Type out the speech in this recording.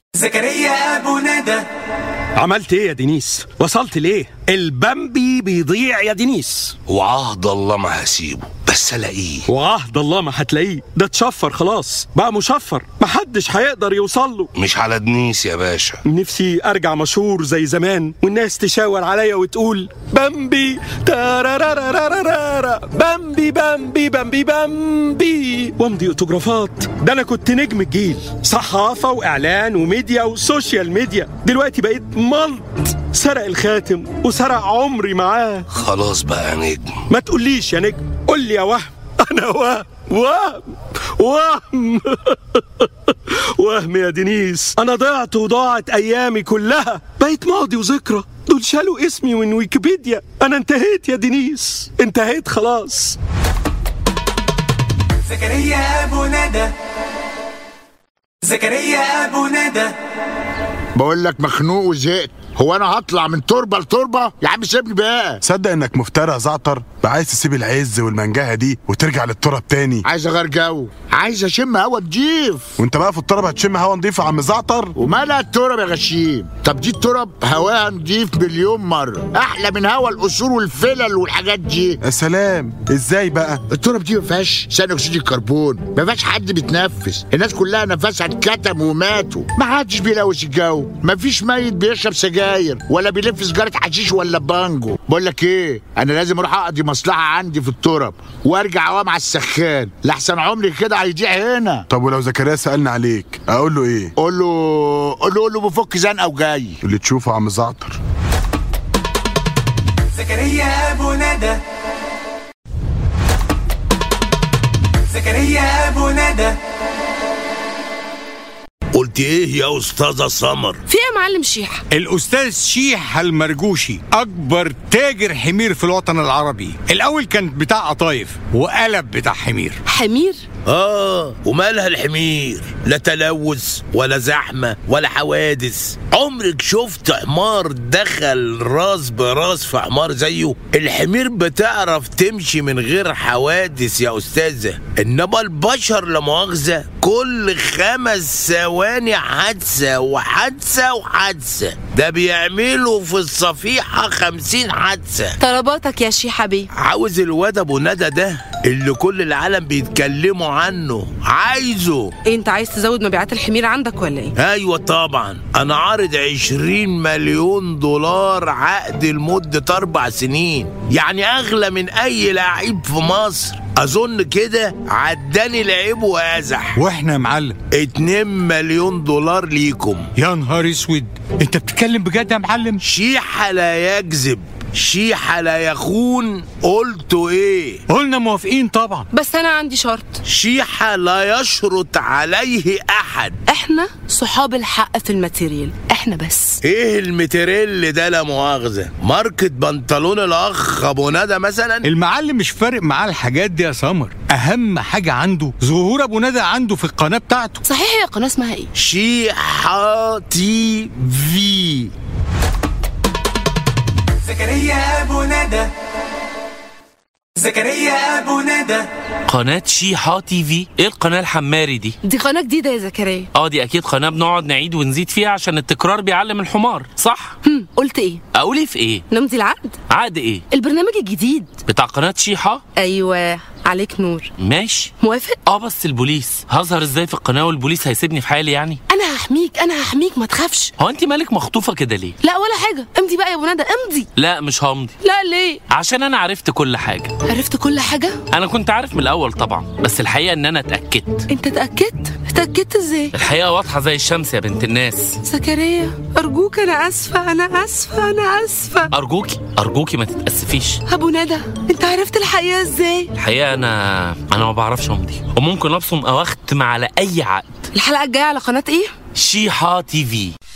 زكريا ابو ندى عملت ايه يا دينيس وصلت ليه البامبي بيضيع يا دينيس وعهد الله ما هسيبه بس الاقيه وعهد الله ما هتلاقيه ده اتشفر خلاص بقى مشفر محدش هيقدر يوصل له مش على دنيس يا باشا نفسي ارجع مشهور زي زمان والناس تشاور عليا وتقول بامبي تارارارارارارا بامبي بامبي بامبي بامبي وامضي اوتوجرافات ده انا كنت نجم الجيل صحافة واعلان وميديا وسوشيال ميديا دلوقتي بقيت ملط سرق الخاتم وسرق عمري معاه خلاص بقى يا نجم ما تقوليش يا نجم قول لي يا وهم انا وهم وهم وهم وهم يا دينيس انا ضعت وضاعت ايامي كلها بقيت ماضي وذكرى دول شالوا اسمي من ويكيبيديا انا انتهيت يا دينيس انتهيت خلاص زكريا ابو ندى زكريا ابو ندى بقول لك مخنوق وزهقت هو انا هطلع من تربه لتربه يا عم سيبني بقى صدق انك مفترى يا زعتر بقى عايز تسيب العز والمنجهه دي وترجع للتراب تاني عايز اغير جو عايز اشم هوا نضيف وانت بقى في التراب هتشم هوا نضيف يا عم زعتر ومالها التراب يا غشيم طب دي التراب هواها نضيف مليون مره احلى من هوا القصور والفلل والحاجات دي يا سلام ازاي بقى التراب دي ما فيهاش ثاني اكسيد الكربون ما فيهاش حد بيتنفس الناس كلها نفسها اتكتم وماتوا ما حدش بيلوث الجو ما فيش ميت بيشرب سجاير ولا بيلف سجاره حشيش ولا بانجو بقول لك ايه انا لازم اروح اقضي مصلحه عندي في التراب وارجع اوام على السخان لاحسن عمري كده هيضيع هنا طب ولو زكريا سالني عليك اقول له ايه قول له قول له قول له بفك زنقه وجاي اللي تشوفه يا عم زعتر زكريا ابو ندى زكريا ابو ندى قلت ايه يا استاذه سمر في ايه يا معلم شيح الأستاذ شيح المرجوشي أكبر تاجر حمير في الوطن العربي الأول كان بتاع قطايف وقلب بتاع حمير حمير اه ومالها الحمير لا تلوث ولا زحمه ولا حوادث عمرك شفت حمار دخل راس براس في حمار زيه الحمير بتعرف تمشي من غير حوادث يا استاذه انما البشر لا مؤاخذه كل خمس ثواني حادثه وحادثه وحادثه ده بيعملوا في الصفيحه خمسين حادثه طلباتك يا شيحة بيه عاوز الواد ابو ندى ده اللي كل العالم بيتكلموا عنه عايزه إيه انت عايز تزود مبيعات الحمير عندك ولا ايه ايوه طبعا انا عارض عشرين مليون دولار عقد لمدة اربع سنين يعني اغلى من اي لعيب في مصر اظن كده عداني لعيب وازح وإحنا يا معلم اتنين مليون دولار ليكم يا نهار اسود أنت بتتكلم بجد يا معلم شيحة لا يكذب شيحة لا يخون قلتوا ايه قلنا موافقين طبعا بس انا عندي شرط شيحة لا يشرط عليه احد احنا صحاب الحق في الماتيريال احنا بس ايه المتريل ده لا مؤاخذة ماركة بنطلون الاخ ابو ندى مثلا المعلم مش فارق معاه الحاجات دي يا سمر أهم حاجة عنده ظهور أبو ندى عنده في القناة بتاعته صحيح هي قناه اسمها ايه شيحة تي في زكريا ابو ندى زكريا ابو ندى قناة شيحة تي في ايه القناة الحماري دي؟ دي قناه جديده يا زكريا اه دي اكيد قناة بنقعد نعيد ونزيد فيها عشان التكرار بيعلم الحمار صح؟ هم قلت ايه اقول ايه في ايه؟ نمضي العقد عقد ايه؟ البرنامج الجديد بتاع قناة شيحة؟ ايوه عليك نور ماشي موافق اه بس البوليس هظهر ازاي في القناة والبوليس هيسيبني في حالي يعني؟ انا هحميك انا هحميك ما تخافش هو انت مالك مخطوفة كده ليه؟ لا ولا حاجه امضي بقى يا ابو ندى امضي لا مش همضي لا ليه عشان انا عرفت كل حاجة عرفت كل حاجه انا كنت عارف من الاول طبعا بس الحقيقة ان انا اتأكدت انت اتاكدت اتاكدت ازاي الحقيقة واضحة زي الشمس يا بنت الناس زكريا ارجوك انا اسفه انا اسفه انا اسفه ارجوكي ارجوكي ما تتأسفيش ابو ندى انت عرفت الحقيقه ازاي الحقيقة أنا أنا ما بعرفش أمضي وممكن أبصم أو أختم على أي عقد الحلقه الجايه على قناه ايه شيحة تي في